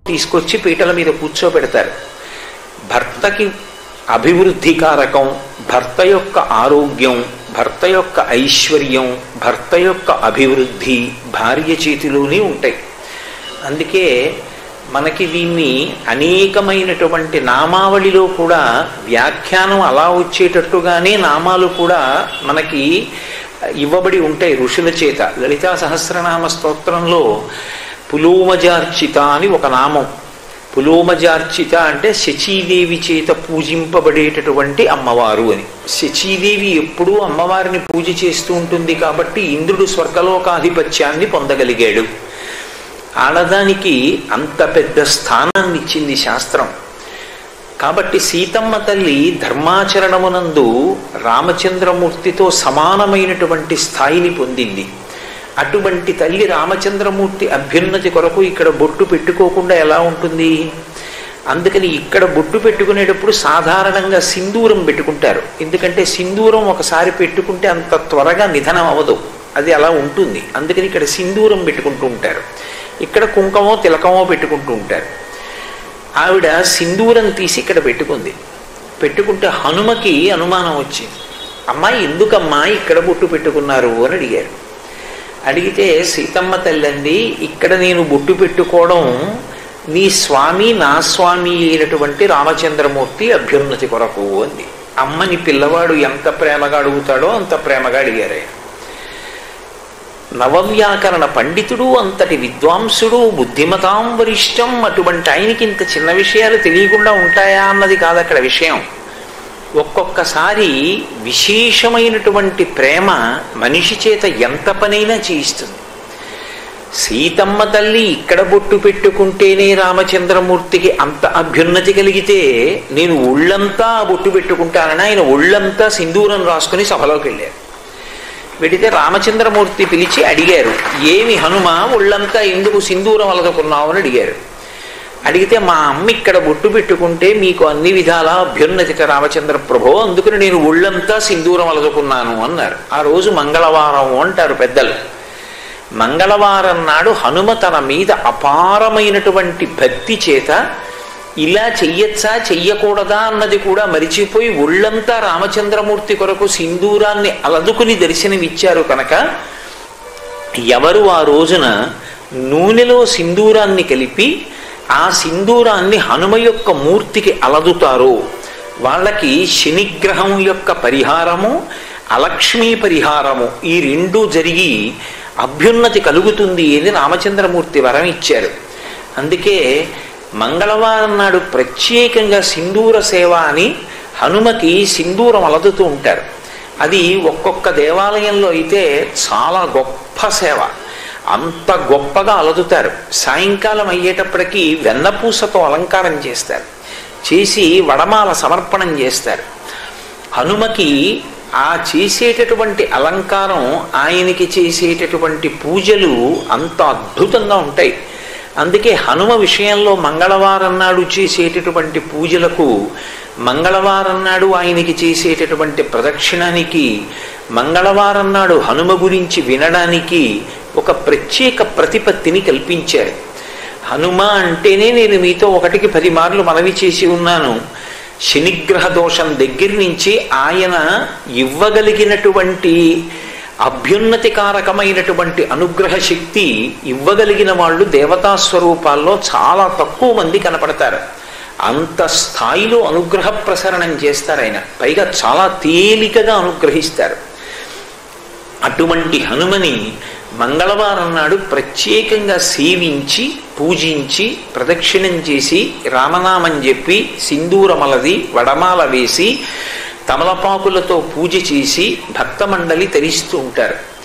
తీసుకొచ్చి పీటల మీద కూర్చోబెడతారు భర్తకి అభివృద్ధి కారకం భర్త యొక్క ఆరోగ్యం భర్త యొక్క ఐశ్వర్యం భర్త యొక్క అభివృద్ధి భార్య చేతిలోనే ఉంటాయి అందుకే మనకి దీన్ని అనేకమైనటువంటి నామావళిలో కూడా వ్యాఖ్యానం అలా వచ్చేటట్టుగానే నామాలు కూడా మనకి ఇవ్వబడి ఉంటాయి ఋషుల చేత లలితా సహస్రనామ స్తోత్రంలో పులోమజార్చిత అని ఒక నామం పులోమజార్చిత అంటే శచీదేవి చేత పూజింపబడేటటువంటి అమ్మవారు అని శచీదేవి ఎప్పుడూ అమ్మవారిని పూజ చేస్తూ ఉంటుంది కాబట్టి ఇంద్రుడు స్వర్గలోకాధిపత్యాన్ని పొందగలిగాడు ఆడదానికి అంత పెద్ద స్థానాన్ని ఇచ్చింది శాస్త్రం కాబట్టి సీతమ్మ తల్లి ధర్మాచరణమునందు రామచంద్రమూర్తితో సమానమైనటువంటి స్థాయిని పొందింది అటువంటి తల్లి రామచంద్రమూర్తి అభ్యున్నతి కొరకు ఇక్కడ బొట్టు పెట్టుకోకుండా ఎలా ఉంటుంది అందుకని ఇక్కడ బొట్టు పెట్టుకునేటప్పుడు సాధారణంగా సింధూరం పెట్టుకుంటారు ఎందుకంటే సింధూరం ఒకసారి పెట్టుకుంటే అంత త్వరగా నిధనం అవ్వదు అది అలా ఉంటుంది అందుకని ఇక్కడ సింధూరం పెట్టుకుంటూ ఉంటారు ఇక్కడ కుంకమో తిలకమో పెట్టుకుంటూ ఉంటారు ఆవిడ సింధూరం తీసి ఇక్కడ పెట్టుకుంది పెట్టుకుంటే హనుమకి అనుమానం వచ్చింది అమ్మాయి ఎందుకమ్మా ఇక్కడ బొట్టు పెట్టుకున్నారు అని అడిగారు అడిగితే సీతమ్మ తల్లండి ఇక్కడ నేను బొట్టు పెట్టుకోవడం నీ స్వామి నా స్వామి అయినటువంటి రామచంద్రమూర్తి అభ్యున్నతి కొరకు అంది అమ్మని పిల్లవాడు ఎంత ప్రేమగా అడుగుతాడో అంత ప్రేమగా అడిగారు ఆయన నవవ్యాకరణ పండితుడు అంతటి విద్వాంసుడు బుద్ధిమతాం వరిష్టం అటువంటి ఆయనకి ఇంత చిన్న విషయాలు తెలియకుండా ఉంటాయా అన్నది కాదు అక్కడ విషయం ఒక్కొక్కసారి విశేషమైనటువంటి ప్రేమ మనిషి చేత ఎంత పనైనా చేయిస్తుంది సీతమ్మ తల్లి ఇక్కడ బొట్టు పెట్టుకుంటేనే రామచంద్రమూర్తికి అంత అభ్యున్నతి కలిగితే నేను ఒళ్ళంతా బొట్టు పెట్టుకుంటానని ఆయన ఒళ్ళంతా సింధూరం రాసుకుని సభలోకి వెళ్ళారు వెడితే రామచంద్రమూర్తి పిలిచి అడిగారు ఏమి హనుమ ఒళ్ళంతా ఎందుకు సింధూరం అలదుకున్నావు అని అడిగారు అడిగితే మా అమ్మ ఇక్కడ బొట్టు పెట్టుకుంటే మీకు అన్ని విధాల అభ్యున్నతిక రామచంద్ర ప్రభో అందుకని నేను ఒళ్ళంతా సింధూరం అలదుకున్నాను అన్నారు ఆ రోజు మంగళవారం అంటారు పెద్దలు మంగళవారం నాడు హనుమ తన మీద అపారమైనటువంటి భక్తి చేత ఇలా చెయ్యొచ్చా చెయ్యకూడదా అన్నది కూడా మరిచిపోయి ఒళ్ళంతా రామచంద్రమూర్తి కొరకు సింధూరాన్ని అలదుకుని దర్శనమిచ్చారు కనుక ఎవరు ఆ రోజున నూనెలో సింధూరాన్ని కలిపి ఆ సింధూరాన్ని హనుమ యొక్క మూర్తికి అలదుతారో వాళ్ళకి శనిగ్రహం యొక్క పరిహారము అలక్ష్మీ పరిహారము ఈ రెండు జరిగి అభ్యున్నతి కలుగుతుంది అని రామచంద్రమూర్తి వరం ఇచ్చారు అందుకే మంగళవారం నాడు ప్రత్యేకంగా సింధూర సేవ అని హనుమకి సింధూరం అలదుతూ ఉంటారు అది ఒక్కొక్క దేవాలయంలో అయితే చాలా గొప్ప సేవ అంత గొప్పగా అలదుతారు సాయంకాలం అయ్యేటప్పటికీ వెన్నపూసతో అలంకారం చేస్తారు చేసి వడమాల సమర్పణం చేస్తారు హనుమకి ఆ చేసేటటువంటి అలంకారం ఆయనకి చేసేటటువంటి పూజలు అంత అద్భుతంగా ఉంటాయి అందుకే హనుమ విషయంలో మంగళవారం నాడు చేసేటటువంటి పూజలకు మంగళవారం నాడు ఆయనకి చేసేటటువంటి ప్రదక్షిణానికి మంగళవారం నాడు హనుమ గురించి వినడానికి ఒక ప్రత్యేక ప్రతిపత్తిని కల్పించారు హనుమ అంటేనే నేను మీతో ఒకటికి పది మార్లు మనవి చేసి ఉన్నాను శనిగ్రహ దోషం దగ్గర నుంచి ఆయన ఇవ్వగలిగినటువంటి అభ్యున్నతికారకమైనటువంటి అనుగ్రహ శక్తి ఇవ్వగలిగిన వాళ్ళు దేవతా స్వరూపాల్లో చాలా తక్కువ మంది కనపడతారు అంత స్థాయిలో అనుగ్రహ ప్రసరణం చేస్తారు ఆయన పైగా చాలా తేలికగా అనుగ్రహిస్తారు అటువంటి హనుమని మంగళవారం నాడు ప్రత్యేకంగా సేవించి పూజించి ప్రదక్షిణం చేసి రామనామం చెప్పి సింధూరమలది వడమాల వేసి తమలపాకులతో పూజ చేసి భక్తమండలి తరిస్తూ ఉంటారు